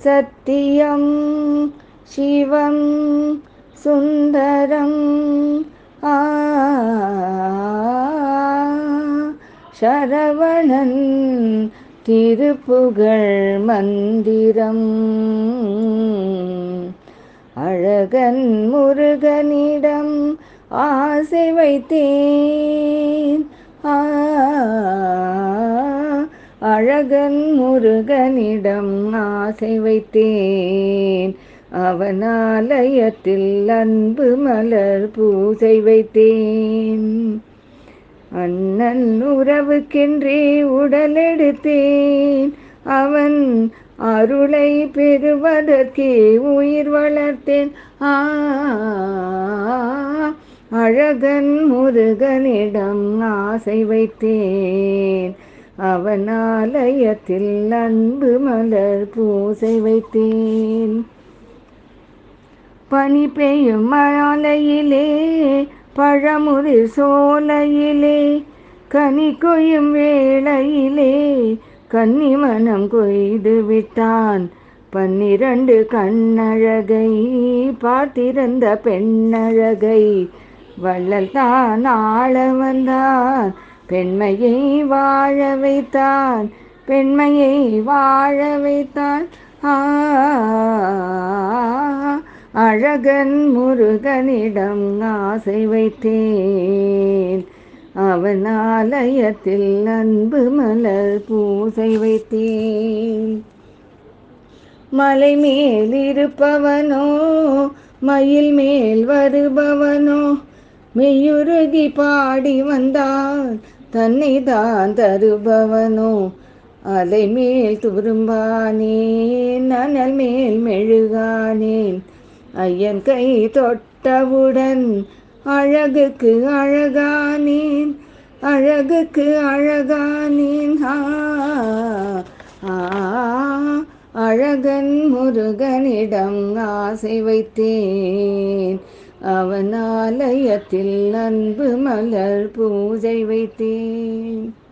சத்தியம் சிவம் சுந்தரம் ஆ சரவணன் திருப்புகழ் மந்திரம் அழகன் முருகனிடம் ஆசை வைத்தேன் ஆ அழகன் முருகனிடம் ஆசை வைத்தேன் அவன் ஆலயத்தில் அன்பு மலர் பூசை வைத்தேன் அண்ணன் உறவுக்கென்றே உடலெடுத்தேன் அவன் அருளை பெறுவதற்கே உயிர் வளர்த்தேன் ஆ அழகன் முருகனிடம் ஆசை வைத்தேன் அவன் ஆலயத்தில் அன்பு மலர் பூசை வைத்தேன் பனி பெய்யும் மாலையிலே பழமுதிர் சோலையிலே கனி கொய்யும் வேளையிலே கன்னி மனம் கொய்து விட்டான் பன்னிரண்டு கண்ணழகை பார்த்திருந்த பெண்ணழகை வள்ளல் தான் ஆள வந்தான் பெண்மையை வாழ வைத்தான் பெண்மையை வாழ வைத்தான் ஆ அழகன் முருகனிடம் ஆசை வைத்தேன் அவன் ஆலயத்தில் அன்பு மலர் பூசை வைத்தேன் மலை மேல் இருப்பவனோ மயில் மேல் வருபவனோ மெய்யுருகி பாடி வந்தால் தன்னை தான் தருபவனோ அலை மேல் துரும்பானேன் அனல் மேல் மெழுகானேன் ஐயன் கை தொட்டவுடன் அழகுக்கு அழகானேன் அழகுக்கு அழகானேன் ஆ ஆ அழகன் முருகனிடம் ஆசை வைத்தேன் அவன் ஆலயத்தில் அன்பு மலர் பூஜை வைத்தேன்